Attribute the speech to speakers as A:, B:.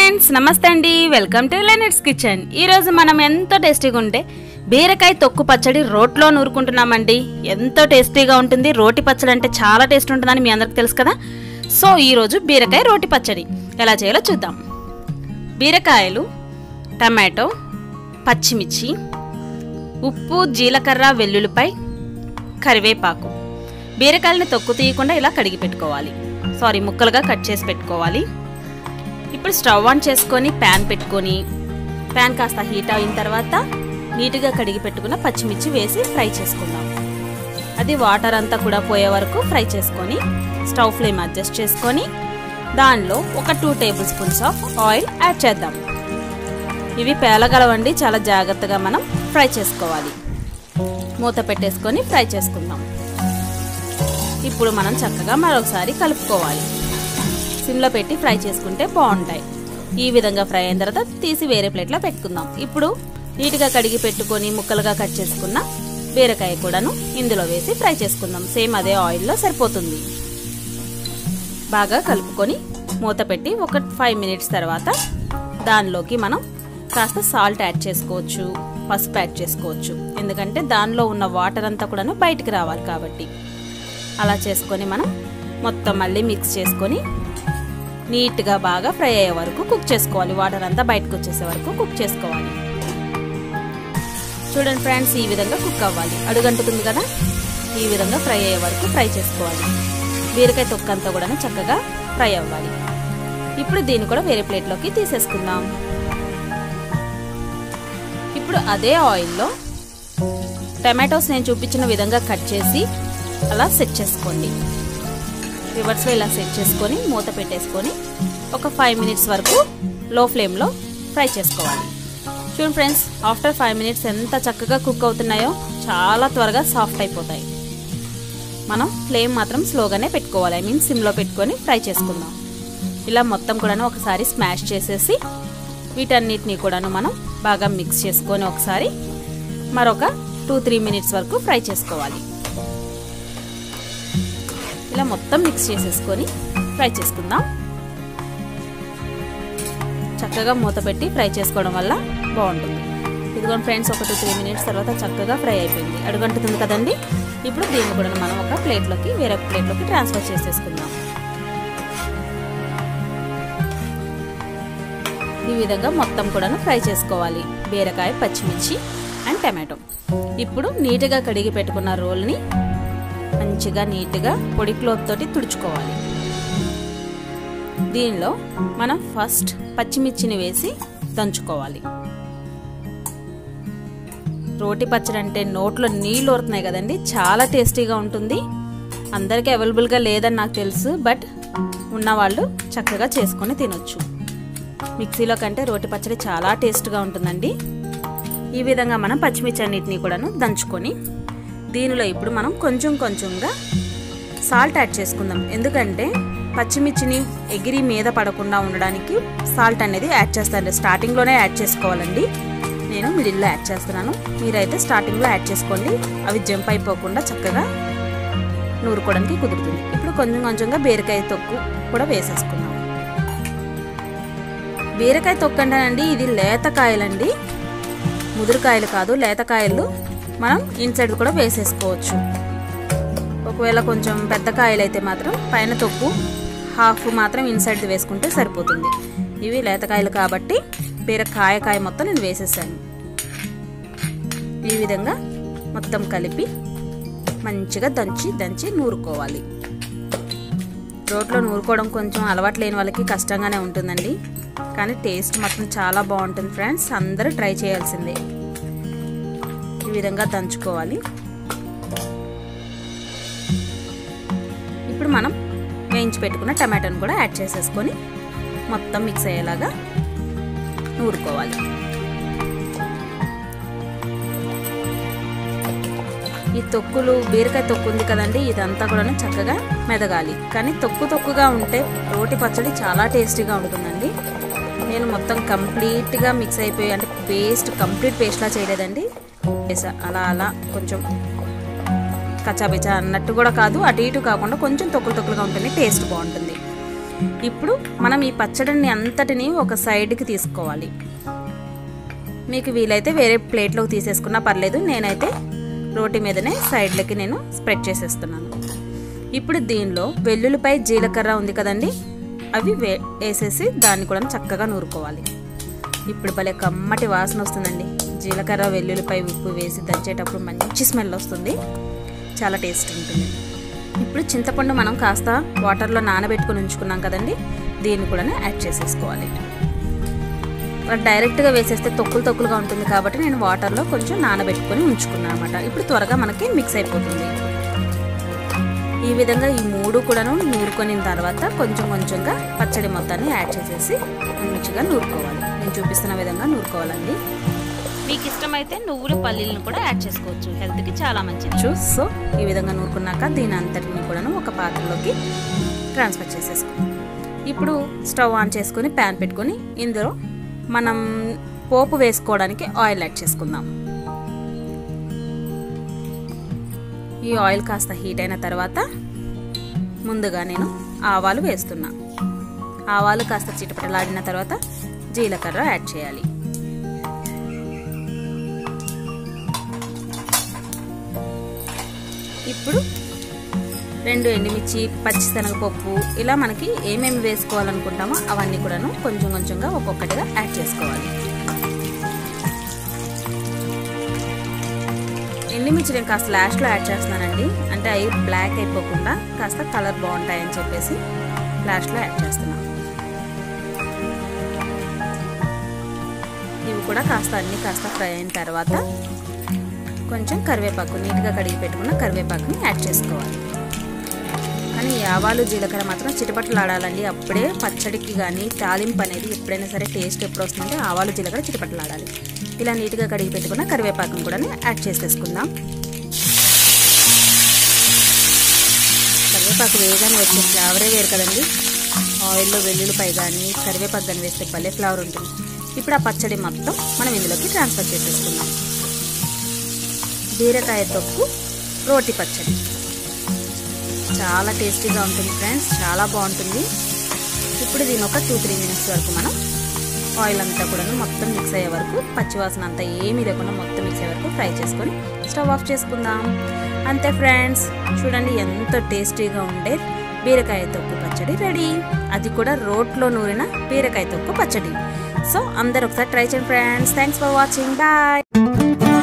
A: friends నమస్తే అండి welcome to లెనెట్స్ kitchen ఈరోజు మనం ఎంతో టేస్టీగా ఉంటే బీరకాయ తొక్కు పచ్చడి రోట్లో నూరుకుంటున్నామండి ఎంతో టేస్టీగా ఉంటుంది రోటి పచ్చడి అంటే చాలా టేస్ట్ ఉంటుందని మీ అందరికి తెలుసు కదా సో ఈరోజు బీరకాయ రోటి పచ్చడి ఎలా చేయాలో చూద్దాం బీరకాయలు టమాటో పచ్చిమిర్చి ఉప్పు జీలకర్ర వెల్లుల్లిపై కరివేపాకు బీరకాయలని తొక్కు తీయకుండా ఇలా కడిగి పెట్టుకోవాలి సారీ ముక్కలుగా కట్ చేసి పెట్టుకోవాలి ఇప్పుడు స్టవ్ ఆన్ చేసుకొని ప్యాన్ పెట్టుకొని ప్యాన్ కాస్త హీట్ అయిన తర్వాత నీట్గా కడిగి పెట్టుకున్న పచ్చిమిర్చి వేసి ఫ్రై చేసుకుందాం అది వాటర్ అంతా కూడా పోయే వరకు ఫ్రై చేసుకొని స్టవ్ ఫ్లేమ్ అడ్జస్ట్ చేసుకొని దానిలో ఒక two tablespoons of oil add చేద్దాం ఇవి పేలగలవండి చాలా జాగ్రత్తగా మనం ఫ్రై చేసుకోవాలి మూత పెట్టేసుకొని ఫ్రై చేసుకుందాం ఇప్పుడు మనం చక్కగా మరొకసారి కలుపుకోవాలి సిమ్లో పెట్టి ఫ్రై చేసుకుంటే బాగుంటాయి ఈ విధంగా ఫ్రై అయిన తర్వాత తీసి వేరే ప్లేట్లో పెట్టుకుందాం ఇప్పుడు నీట్గా కడిగి పెట్టుకొని ముక్కలుగా కట్ చేసుకున్న బీరకాయ కూడాను ఇందులో వేసి ఫ్రై చేసుకుందాం సేమ్ అదే ఆయిల్లో సరిపోతుంది బాగా కలుపుకొని మూత పెట్టి ఒక ఫైవ్ మినిట్స్ తర్వాత దానిలోకి మనం కాస్త సాల్ట్ యాడ్ చేసుకోవచ్చు పసుపు యాడ్ చేసుకోవచ్చు ఎందుకంటే దానిలో ఉన్న వాటర్ అంతా కూడాను బయటికి రావాలి కాబట్టి అలా చేసుకొని మనం మొత్తం మళ్ళీ మిక్స్ చేసుకొని నీట్గా బాగా ఫ్రై అయ్యే వరకు కుక్ చేసుకోవాలి వాటర్ అంతా బయటకు వచ్చేసే వరకు కుక్ చేసుకోవాలి చూడండి ఫ్రెండ్స్ ఈ విధంగా కుక్ అవ్వాలి అడుగంటుతుంది కదా ఈ విధంగా ఫ్రై అయ్యే వరకు ఫ్రై చేసుకోవాలి బీరకాయ తొక్కంతా కూడా చక్కగా ఫ్రై అవ్వాలి ఇప్పుడు దీన్ని కూడా వేరే ప్లేట్లోకి తీసేసుకుందాం ఇప్పుడు అదే ఆయిల్లో టమాటోస్ నేను చూపించిన విధంగా కట్ చేసి అలా సెట్ చేసుకోండి రివర్స్లో ఇలా సెట్ చేసుకొని మూత పెట్టేసుకొని ఒక ఫైవ్ మినిట్స్ వరకు లో ఫ్లేమ్లో ఫ్రై చేసుకోవాలి చూడండి ఫ్రెండ్స్ ఆఫ్టర్ ఫైవ్ మినిట్స్ ఎంత చక్కగా కుక్ అవుతున్నాయో చాలా త్వరగా సాఫ్ట్ అయిపోతాయి మనం ఫ్లేమ్ మాత్రం స్లోగానే పెట్టుకోవాలి ఐ మీన్ సిమ్లో పెట్టుకొని ఫ్రై చేసుకుందాం ఇలా మొత్తం కూడాను ఒకసారి స్మాష్ చేసేసి వీటన్నిటిని కూడాను మనం బాగా మిక్స్ చేసుకొని ఒకసారి మరొక టూ త్రీ మినిట్స్ వరకు ఫ్రై చేసుకోవాలి ఇలా మొత్తం మిక్స్ చేసేసుకొని ఫ్రై చేసుకుందాం చక్కగా మూత పెట్టి ఫ్రై చేసుకోవడం వల్ల బాగుంటుంది ఇదిగోండి ఫ్రెండ్స్ ఒక టూ త్రీ మినిట్స్ తర్వాత చక్కగా ఫ్రై అయిపోయింది అడుగంటుతుంది కదండి ఇప్పుడు దీన్ని కూడా మనం ఒక ప్లేట్లోకి వేరే ప్లేట్లోకి ట్రాన్స్ఫర్ చేసేసుకుందాం ఈ విధంగా మొత్తం కూడాను ఫ్రై చేసుకోవాలి బీరకాయ పచ్చిమిర్చి అండ్ టమాటో ఇప్పుడు నీట్గా కడిగి పెట్టుకున్న రోల్ని మంచిగా నీట్గా పొడి క్లోత్ తోటి తుడుచుకోవాలి దీనిలో మనం ఫస్ట్ పచ్చిమిర్చిని వేసి దంచుకోవాలి రోటి పచ్చడి అంటే నోట్లో నీళ్ళు ఊరుతున్నాయి కదండి చాలా టేస్టీగా ఉంటుంది అందరికీ అవైలబుల్గా లేదని నాకు తెలుసు బట్ ఉన్నవాళ్ళు చక్కగా చేసుకొని తినొచ్చు మిక్సీలో కంటే రోటి పచ్చడి చాలా టేస్ట్గా ఉంటుందండి ఈ విధంగా మనం పచ్చిమిర్చి అన్నిటిని కూడాను దంచుకొని దీనిలో ఇప్పుడు మనం కొంచెం కొంచెంగా సాల్ట్ యాడ్ చేసుకుందాం ఎందుకంటే పచ్చిమిర్చిని ఎగిరి మీద పడకుండా ఉండడానికి సాల్ట్ అనేది యాడ్ చేస్తాను స్టార్టింగ్లోనే యాడ్ చేసుకోవాలండి నేను మిడిల్లో యాడ్ చేస్తున్నాను మీరైతే స్టార్టింగ్లో యాడ్ చేసుకోండి అవి జంప్ అయిపోకుండా చక్కగా నూరుకోవడానికి కుదురుతుంది ఇప్పుడు కొంచెం కొంచెంగా బీరకాయ తొక్కు కూడా వేసేసుకుందాం బీరకాయ తొక్కు అంటానండి ఇది లేతకాయలండి ముదురుకాయలు కాదు లేతకాయలు మనం ఇన్సైడ్ కూడా వేసేసుకోవచ్చు ఒకవేళ కొంచెం పెద్ద కాయలు అయితే మాత్రం పైన తొక్కు హాఫ్ మాత్రం ఇన్సైడ్ వేసుకుంటే సరిపోతుంది ఇవి లేతకాయలు కాబట్టి బీరకాయ కాయ మొత్తం నేను వేసేసాను ఈ విధంగా మొత్తం కలిపి మంచిగా దంచి దంచి నూరుకోవాలి రోట్లో నూరుకోవడం కొంచెం అలవాటు లేని వాళ్ళకి కష్టంగానే ఉంటుందండి కానీ టేస్ట్ మాత్రం చాలా బాగుంటుంది ఫ్రెండ్స్ అందరూ ట్రై చేయాల్సిందే ఈ విధంగా దంచుకోవాలి ఇప్పుడు మనం వేయించి పెట్టుకున్న టమాటోని కూడా యాడ్ చేసేసుకొని మొత్తం మిక్స్ అయ్యేలాగా నూరుకోవాలి ఈ తొక్కులు బీరకాయ తొక్కు ఉంది కదండి ఇదంతా కూడా చక్కగా మెదగాలి కానీ తొక్కు తొక్కుగా ఉంటే రోటి పచ్చడి చాలా టేస్టీగా ఉంటుందండి నేను మొత్తం కంప్లీట్గా మిక్స్ అయిపోయి అంటే పేస్ట్ కంప్లీట్ పేస్ట్లా చేయలేదండి అలా అలా కొంచెం కచ్చాబిచ్చా అన్నట్టు కూడా కాదు అటు ఇటు కాకుండా కొంచెం తొక్కులు తొక్కులుగా ఉంటుంది టేస్ట్ బాగుంటుంది ఇప్పుడు మనం ఈ పచ్చడిని అంతటిని ఒక సైడ్కి తీసుకోవాలి మీకు వీలైతే వేరే ప్లేట్లోకి తీసేసుకున్నా పర్లేదు నేనైతే రోటి మీదనే సైడ్లకి నేను స్ప్రెడ్ చేసేస్తున్నాను ఇప్పుడు దీనిలో వెల్లుల్లిపై జీలకర్ర ఉంది కదండి అవి వే వేసేసి దాన్ని కూడా చక్కగా నూరుకోవాలి ఇప్పుడు భలే కమ్మటి వాసన వస్తుందండి జీలకర్ర వెల్లుల్లిపై ఉప్పు వేసి దంచేటప్పుడు మంచి స్మెల్ వస్తుంది చాలా టేస్ట్ ఉంటుంది ఇప్పుడు చింతపండు మనం కాస్త వాటర్లో నానబెట్టుకుని ఉంచుకున్నాం కదండి దీన్ని కూడా యాడ్ చేసేసుకోవాలి డైరెక్ట్గా వేసేస్తే తొక్కులు తొక్కులుగా ఉంటుంది కాబట్టి నేను వాటర్లో కొంచెం నానబెట్టుకొని ఉంచుకున్నాను అనమాట ఇప్పుడు త్వరగా మనకి మిక్స్ అయిపోతుంది ఈ విధంగా ఈ మూడు కూడాను నూరుకొని తర్వాత కొంచెం కొంచెంగా పచ్చడి మొత్తాన్ని యాడ్ చేసేసి మంచిగా నూరుకోవాలి నేను చూపిస్తున్న విధంగా నూరుకోవాలండి మీకు ఇష్టమైతే నువ్వులు పల్లీలను కూడా యాడ్ చేసుకోవచ్చు హెల్త్కి చాలా మంచిది సో ఈ విధంగా నూరుకున్నాక దీని అంతటిని కూడాను ఒక పాత్రలోకి ట్రాన్స్ఫర్ చేసేసుకోండి ఇప్పుడు స్టవ్ ఆన్ చేసుకొని ప్యాన్ పెట్టుకొని ఇందులో మనం పోపు వేసుకోవడానికి ఆయిల్ యాడ్ చేసుకుందాం ఈ ఆయిల్ కాస్త హీట్ అయిన తర్వాత ముందుగా నేను ఆవాలు వేస్తున్నా ఆవాలు కాస్త చిటపటలాడిన తర్వాత జీలకర్ర యాడ్ చేయాలి ఇప్పుడు రెండు ఎండుమిర్చి పచ్చిశనగపప్పు ఇలా మనకి ఏమేమి వేసుకోవాలనుకుంటామో అవన్నీ కూడాను కొంచెం కొంచెంగా ఒక్కొక్కటిగా యాడ్ చేసుకోవాలి ఎండుమిర్చి నేను కాస్త లాస్ట్లో యాడ్ చేస్తున్నానండి అంటే అవి బ్లాక్ అయిపోకుండా కాస్త కలర్ బాగుంటాయని చెప్పేసి లాస్ట్లో యాడ్ చేస్తున్నాను ఇవి కూడా కాస్త అన్నీ కాస్త ఫ్రై అయిన తర్వాత కొంచెం కరివేపాకు నీట్గా కడిగి పెట్టుకున్న కరివేపాకుని యాడ్ చేసుకోవాలి కానీ ఈ ఆవాలు జీలకర్ర మాత్రం చిటపట్లాడాలండి అప్పుడే పచ్చడికి కానీ తాలింపు అనేది ఎప్పుడైనా సరే టేస్ట్ ఎప్పుడు వస్తుందంటే ఆవాలు జీలకర్ర చిటపట్లాడాలి ఇలా నీట్గా కడిగి పెట్టుకున్న కరివేపాకును కూడా యాడ్ చేసేసుకుందాం కరివేపాకు వేయగానే వచ్చే ఫ్లేవరే వేరు కదండి ఆయిల్లో వెల్లుల్లిపై కానీ కరివేపాకు కానీ వేస్తే భలే ఫ్లేవర్ ఉంటుంది ఇప్పుడు ఆ పచ్చడి మొత్తం మనం ఇందులోకి ట్రాన్స్ఫర్ చేసేసుకుందాం బీరకాయ తొక్కు రోటి పచ్చడి చాలా టేస్టీగా ఉంటుంది ఫ్రెండ్స్ చాలా బాగుంటుంది ఇప్పుడు దీని ఒక టూ త్రీ మినిట్స్ వరకు మనం ఆయిల్ అంతా కూడా మొత్తం మిక్స్ అయ్యే వరకు పచ్చివాసన అంతా ఏమీ లేకుండా మొత్తం మిక్స్ అయ్యే వరకు ఫ్రై చేసుకొని స్టవ్ ఆఫ్ చేసుకుందాం అంతే ఫ్రెండ్స్ చూడండి ఎంతో టేస్టీగా ఉండే బీరకాయ తొక్కు పచ్చడి రెడీ అది కూడా రోట్లో నూరిన బీరకాయ తొక్కు పచ్చడి సో అందరు ఒకసారి ట్రై చేయండి friends thanks for watching bye